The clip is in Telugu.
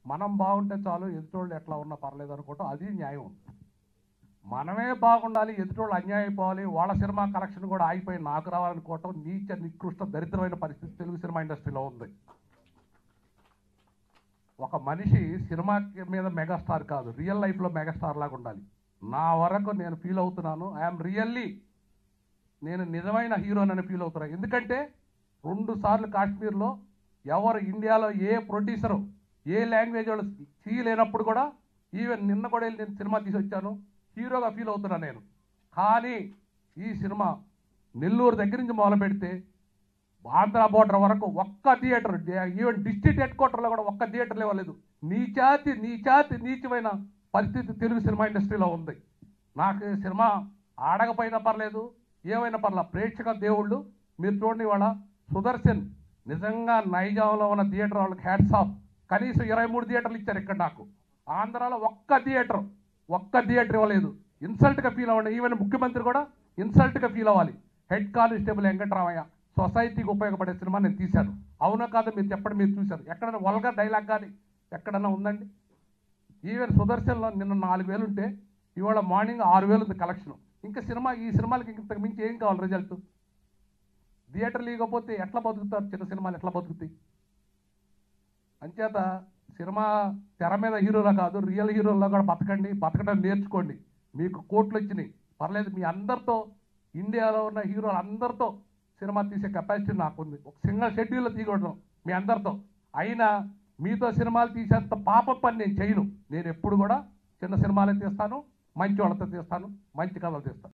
మనం బాగుంటే చాలు ఎదుటోళ్ళు ఎట్లా ఉన్నా పర్లేదు అనుకోవటం అది న్యాయం మనమే బాగుండాలి ఎదుటోళ్ళు అన్యాయం అయిపోవాలి వాళ్ళ సినిమా కలెక్షన్ కూడా ఆగిపోయి నాకు రావాలనుకోవటం నీచ నికృష్ట దరిద్రమైన పరిస్థితి తెలుగు సినిమా ఇండస్ట్రీలో ఉంది ఒక మనిషి సినిమా మీద మెగాస్టార్ కాదు రియల్ లైఫ్లో మెగాస్టార్ లాగా ఉండాలి నా వరకు నేను ఫీల్ అవుతున్నాను ఐఎమ్ రియల్లీ నేను నిజమైన హీరోనని ఫీల్ అవుతున్నాను ఎందుకంటే రెండు సార్లు కాశ్మీర్లో ఎవరు ఇండియాలో ఏ ప్రొడ్యూసరు ఏ లాంగ్వేజ్ వాళ్ళు చేయలేనప్పుడు కూడా ఈవెన్ నిన్న కూడా వెళ్ళి నేను సినిమా తీసి వచ్చాను హీరోగా ఫీల్ అవుతున్నాను నేను కానీ ఈ సినిమా నెల్లూరు దగ్గర నుంచి మొదలు పెడితే ఆంధ్ర బోర్డర్ వరకు ఒక్క థియేటర్ ఈవెన్ డిస్ట్రిక్ట్ హెడ్ క్వార్టర్లో కూడా ఒక్క థియేటర్ ఇవ్వలేదు నీచాతి నీచాతి నీచమైన పరిస్థితి తెలుగు సినిమా ఇండస్ట్రీలో ఉంది నాకు ఈ సినిమా ఆడకపోయినా పర్లేదు ఏమైనా పర్లేదు ప్రేక్షక దేవుళ్ళు మీరు చూడండి ఇవాళ సుదర్శన్ నిజంగా నైజాంలో ఉన్న థియేటర్ వాళ్ళకి హ్యాట్స్ ఆఫ్ కనీసం ఇరవై మూడు థియేటర్లు ఇచ్చారు ఇక్కడ నాకు ఆంధ్రాలో ఒక్క థియేటర్ ఒక్క థియేటర్ ఇవ్వలేదు ఇన్సల్ట్గా ఫీల్ అవ్వండి ఈవెన్ ముఖ్యమంత్రి కూడా ఇన్సల్ట్గా ఫీల్ అవ్వాలి హెడ్ కానిస్టేబుల్ వెంకటరామయ్య సొసైటీకి ఉపయోగపడే సినిమా నేను తీశాను అవునా కాదు మీరు చెప్పండి మీరు చూశారు ఎక్కడైనా వల్గర్ డైలాగ్ కానీ ఎక్కడన్నా ఉందండి ఈవెన్ సుదర్శన్లో నిన్న నాలుగు వేలు ఉంటే ఇవాళ మార్నింగ్ ఆరు వేలు ఉంది కలెక్షన్ ఇంకా సినిమా ఈ సినిమాలకి ఇంతకు మించి ఏం కావాలి రిజల్ట్ థియేటర్ లేకపోతే ఎట్లా బతుకుతారు చిన్న సినిమాలు ఎట్లా బతుకుతాయి అంచేత సినిమా తెర మీద హీరోలా కాదు రియల్ హీరోలా కూడా బతకండి బతకడం నేర్చుకోండి మీకు కోట్లు వచ్చినాయి పర్లేదు మీ అందరితో ఇండియాలో ఉన్న హీరోలు అందరితో సినిమా తీసే కెపాసిటీ నాకుంది ఒక సింగిల్ షెడ్యూల్లో తీయకూడదు మీ అందరితో అయినా మీతో సినిమాలు తీసేంత పాప పని నేను చేయను నేను ఎప్పుడు కూడా చిన్న సినిమాలే తీస్తాను మంచి వాళ్ళతో తీస్తాను మంచి కథలు తీస్తాను